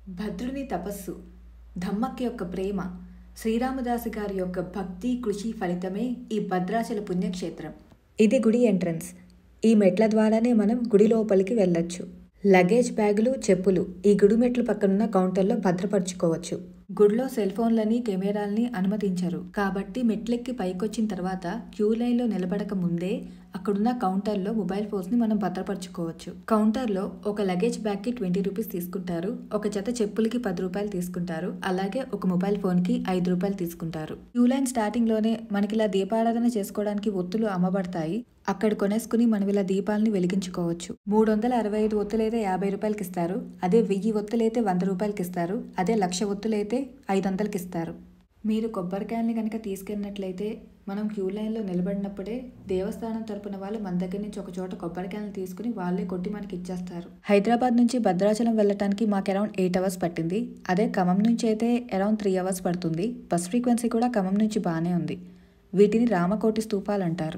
భద్రుని తపస్సు ధమ్మక్క యొక్క ప్రేమ శ్రీరామదాసు గారి యొక్క భక్తి కృషి ఫలితమే ఈ భద్రాచల పుణ్యక్షేత్రం ఇది గుడి ఎంట్రన్స్ ఈ మెట్ల ద్వారానే మనం గుడి లోపలికి వెళ్ళొచ్చు లగేజ్ బ్యాగులు చెప్పులు ఈ గుడి మెట్ల పక్కనున్న కౌంటర్లో భద్రపరుచుకోవచ్చు గుడిలో సెల్ ఫోన్లని కెమెరాల్ని అనుమతించరు కాబట్టి మెట్లెక్కి పైకొచ్చిన తర్వాత క్యూ లైన్లో నిలబడక ముందే అక్కడున్న కౌంటర్లో మొబైల్ ఫోన్స్ని మనం భద్రపరచుకోవచ్చు కౌంటర్లో ఒక లగేజ్ బ్యాగ్కి ట్వంటీ రూపీస్ తీసుకుంటారు ఒక జత చెప్పులకి పది రూపాయలు తీసుకుంటారు అలాగే ఒక మొబైల్ ఫోన్కి ఐదు రూపాయలు తీసుకుంటారు క్యూ లైన్ స్టార్టింగ్లోనే మనకి ఇలా దీపారాధన చేసుకోవడానికి ఒత్తులు అమ్మబడతాయి అక్కడ కొనేసుకుని మనం ఇలా దీపాలని వెలిగించుకోవచ్చు మూడు వందల అరవై ఐదు ఒత్తులైతే యాభై రూపాయలకి ఇస్తారు అదే వెయ్యి ఒత్తులైతే వంద రూపాయలకి ఇస్తారు అదే లక్ష ఒత్తులైతే ఐదు వందలకి ఇస్తారు మీరు కొబ్బరికాయల్ని కనుక తీసుకెళ్ళినట్లయితే మనం క్యూ లైన్లో నిలబడినప్పుడే దేవస్థానం తరపున వాళ్ళు మన దగ్గర నుంచి ఒక చోట కొబ్బరికాయలు తీసుకుని వాళ్ళే కొట్టి మనకి ఇచ్చేస్తారు హైదరాబాద్ నుంచి భద్రాచలం వెళ్ళటానికి మాకు అరౌండ్ ఎయిట్ అవర్స్ పట్టింది అదే ఖమ్మం నుంచి అయితే అరౌండ్ త్రీ అవర్స్ పడుతుంది బస్ ఫ్రీక్వెన్సీ కూడా ఖమ్మం నుంచి బాగానే ఉంది వీటిని రామకోటి స్తూపాలు అంటారు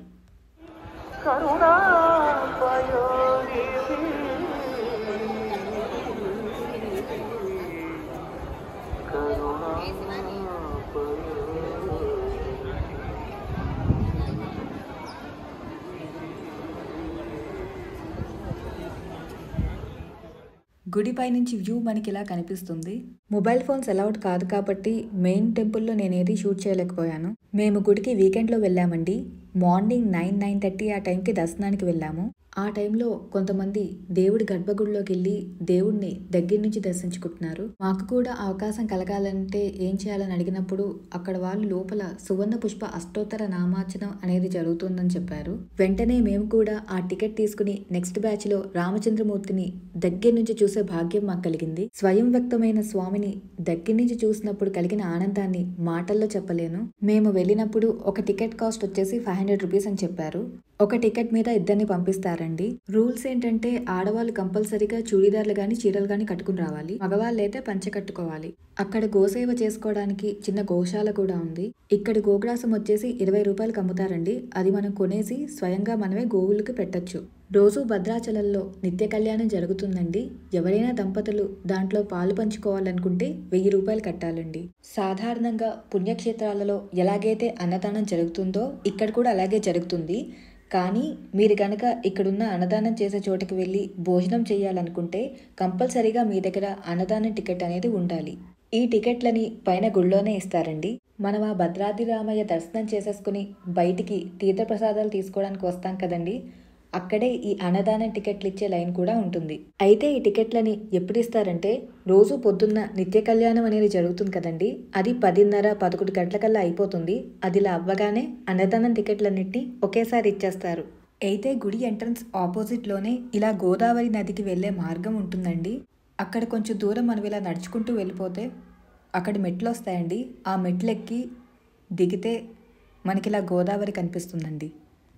గుడిపై నుంచి వ్యూ మనకి ఇలా కనిపిస్తుంది మొబైల్ ఫోన్స్ అలౌడ్ కాదు కాబట్టి మెయిన్ టెంపుల్లో నేనేది షూట్ చేయలేకపోయాను మేము గుడికి వీకెండ్లో వెళ్ళామండి మార్నింగ్ నైన్ నైన్ థర్టీ ఆ టైంకి దర్శనానికి వెళ్ళాము ఆ టైంలో కొంతమంది దేవుడి గర్భగుడిలోకి వెళ్ళి దేవుడిని దగ్గర నుంచి దర్శించుకుంటున్నారు మాకు కూడా ఆ అవకాశం కలగాలంటే ఏం చేయాలని అడిగినప్పుడు అక్కడ వాళ్ళు లోపల సువర్ణ పుష్ప అష్టోత్తర నామార్చనం అనేది జరుగుతుందని చెప్పారు వెంటనే మేము కూడా ఆ టికెట్ తీసుకుని నెక్స్ట్ బ్యాచ్ లో రామచంద్రమూర్తిని దగ్గర నుంచి చూసే భాగ్యం మాకు కలిగింది స్వయం వ్యక్తమైన స్వామిని దగ్గర నుంచి చూసినప్పుడు కలిగిన ఆనందాన్ని మాటల్లో చెప్పలేను మేము వెళ్ళినప్పుడు ఒక టికెట్ కాస్ట్ వచ్చేసి ఫైవ్ హండ్రెడ్ రూపీస్ అని చెప్పారు ఒక టికెట్ మీద ఇద్దరిని పంపిస్తారండి రూల్స్ ఏంటంటే ఆడవాళ్ళు కంపల్సరీగా చూడీదార్లు గాని చీరలు గాని కట్టుకుని రావాలి మగవాళ్ళు అయితే పంచె కట్టుకోవాలి అక్కడ గోసేవ చేసుకోవడానికి చిన్న గోశాల కూడా ఉంది ఇక్కడ గోగ్రాసం వచ్చేసి ఇరవై రూపాయలకు అమ్ముతారండి అది మనం కొనేసి స్వయంగా మనమే గోవులకి పెట్టొచ్చు రోజు భద్రాచలంలో నిత్య కళ్యాణం జరుగుతుందండి ఎవరైనా దంపతులు దాంట్లో పాలు పంచుకోవాలనుకుంటే వెయ్యి రూపాయలు కట్టాలండి సాధారణంగా పుణ్యక్షేత్రాలలో ఎలాగైతే అన్నదానం జరుగుతుందో ఇక్కడ కూడా అలాగే జరుగుతుంది కానీ మీరు కనుక ఇక్కడున్న అన్నదానం చేసే చోటుకి వెళ్ళి భోజనం చేయాలనుకుంటే కంపల్సరీగా మీ దగ్గర అన్నదానం టికెట్ అనేది ఉండాలి ఈ టికెట్లని పైన గుళ్ళోనే ఇస్తారండి మనం ఆ భద్రాద్రి రామయ్య దర్శనం చేసేసుకుని బయటికి తీర్థప్రసాదాలు తీసుకోవడానికి వస్తాం కదండి అక్కడే ఈ అన్నదానం టికెట్లు ఇచ్చే లైన్ కూడా ఉంటుంది అయితే ఈ టికెట్లని ఎప్పుడు ఇస్తారంటే రోజు పొద్దున్న నిత్య కళ్యాణం అనేది జరుగుతుంది కదండి అది పదిన్నర పదకొండు గంటలకల్లా అయిపోతుంది అది ఇలా అవ్వగానే అన్నదానం టికెట్లన్నింటినీ ఒకేసారి ఇచ్చేస్తారు అయితే గుడి ఎంట్రన్స్ ఆపోజిట్లోనే ఇలా గోదావరి నదికి వెళ్ళే మార్గం ఉంటుందండి అక్కడ కొంచెం దూరం మనం ఇలా నడుచుకుంటూ వెళ్ళిపోతే అక్కడ మెట్లు వస్తాయండి ఆ మెట్లు ఎక్కి దిగితే మనకి ఇలా గోదావరి కనిపిస్తుందండి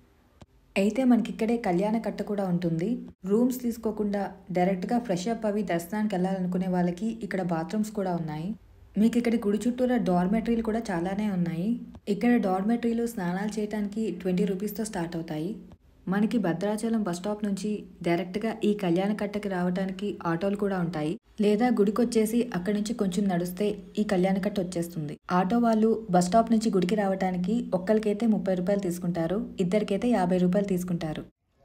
అయితే మనకి ఇక్కడే కళ్యాణ కట్ట కూడా ఉంటుంది రూమ్స్ తీసుకోకుండా డైరెక్ట్గా ఫ్రెష్ అప్ అవి దర్శనానికి వెళ్ళాలనుకునే వాళ్ళకి ఇక్కడ బాత్రూమ్స్ కూడా ఉన్నాయి మీకు ఇక్కడ గుడి చుట్టూరా డార్మెటరీలు కూడా చాలానే ఉన్నాయి ఇక్కడ డార్మెటరీలు స్నానాలు చేయడానికి ట్వంటీ రూపీస్తో స్టార్ట్ అవుతాయి మనకి భద్రాచలం బస్ స్టాప్ నుంచి డైరెక్ట్గా ఈ కళ్యాణ కట్టకి రావడానికి ఆటోలు కూడా ఉంటాయి లేదా గుడికి వచ్చేసి అక్కడి నుంచి కొంచెం నడిస్తే ఈ కళ్యాణ కట్ట వచ్చేస్తుంది ఆటో వాళ్ళు బస్ స్టాప్ నుంచి గుడికి రావడానికి ఒక్కరికైతే ముప్పై రూపాయలు తీసుకుంటారు ఇద్దరికైతే యాభై రూపాయలు తీసుకుంటారు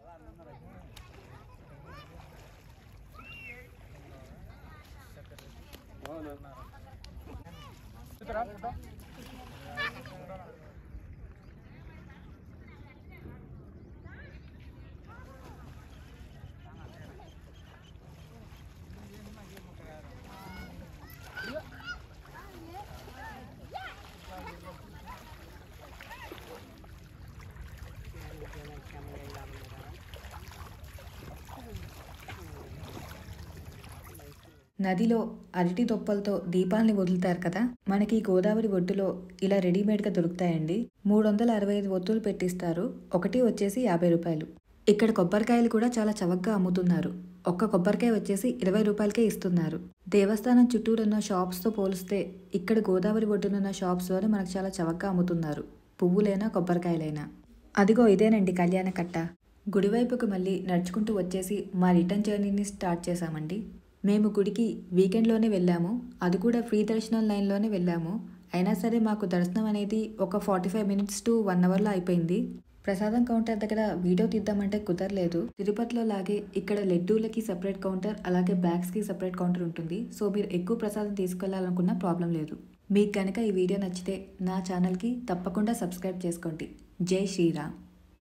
నదిలో అరటి తొప్పలతో దీపాల్ని వదులుతారు కదా మనకి గోదావరి ఒడ్డులో ఇలా రెడీమేడ్గా దొరుకుతాయండి మూడు వందల అరవై ఐదు ఒత్తులు పెట్టిస్తారు ఒకటి వచ్చేసి యాభై రూపాయలు ఇక్కడ కొబ్బరికాయలు కూడా చాలా చవకగా అమ్ముతున్నారు ఒక్క కొబ్బరికాయ వచ్చేసి ఇరవై రూపాయలకే ఇస్తున్నారు దేవస్థానం చుట్టూరున్న షాప్స్తో పోలిస్తే ఇక్కడ గోదావరి ఒడ్డునున్న షాప్స్లోనే మనకు చాలా చవకగా అమ్ముతున్నారు పువ్వులైనా కొబ్బరికాయలైనా అదిగో ఇదేనండి కళ్యాణ కట్ట గుడివైపుకు మళ్ళీ నడుచుకుంటూ వచ్చేసి మా రిటర్న్ జర్నీని స్టార్ట్ చేశామండి మేము గుడికి వీకెండ్లోనే వెళ్ళాము అది కూడా ఫ్రీ దర్శనం లైన్లోనే వెళ్ళాము అయినా సరే మాకు దర్శనం అనేది ఒక forty five minutes to one అవర్లో అయిపోయింది ప్రసాదం కౌంటర్ దగ్గర వీడియో తీద్దామంటే కుదరలేదు తిరుపతిలో లాగే ఇక్కడ లడ్డూలకి సపరేట్ కౌంటర్ అలాగే బ్యాగ్స్కి సపరేట్ కౌంటర్ ఉంటుంది సో మీరు ఎక్కువ ప్రసాదం తీసుకెళ్లాలనుకున్న ప్రాబ్లం లేదు మీకు కనుక ఈ వీడియో నచ్చితే నా ఛానల్కి తప్పకుండా సబ్స్క్రైబ్ చేసుకోండి జై శ్రీరామ్